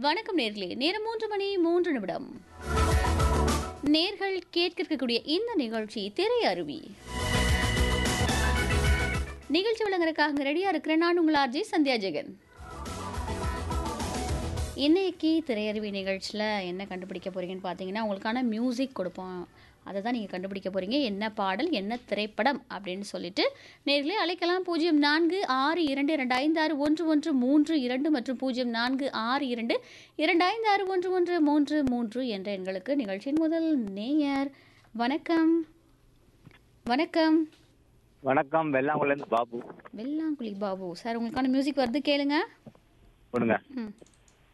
வணக்கம் நேர்களே நேரம் மூன்று மணி மூன்று நிமிடம் நேர்கள் கேட்க இருக்கக்கூடிய இந்த நிகழ்ச்சி திரை அருவி நிகழ்ச்சி வழங்குறதுக்காக ரெடியா இருக்கிறேன் நான் உங்கள் ஆர்ஜி சந்தியா ஜெகன் இன்னைக்கு திரையருவி நிகழ்ச்சியில் என்ன கண்டுபிடிக்க போறீங்கன்னு பார்த்தீங்கன்னா உங்களுக்கான மியூசிக் கொடுப்போம் அதை தான் நீங்கள் கண்டுபிடிக்க போறீங்க என்ன பாடல் என்ன திரைப்படம் அப்படின்னு சொல்லிட்டு நேர்களே அழைக்கலாம் பூஜ்ஜியம் நான்கு ஆறு இரண்டு இரண்டு ஐந்து ஆறு ஒன்று ஒன்று மூன்று இரண்டு மற்றும் பூஜ்ஜியம் நான்கு ஆறு இரண்டு இரண்டு ஐந்து ஆறு ஒன்று ஒன்று மூன்று மூன்று என்ற எண்களுக்கு நிகழ்ச்சியின் முதல் நேயர் வணக்கம் வணக்கம் வணக்கம் வெள்ளாங்குளேருந்து பாபு வெள்ளாங்குழி பாபு சார் உங்களுக்கான மியூசிக் வருது கேளுங்க கொடுங்க ம்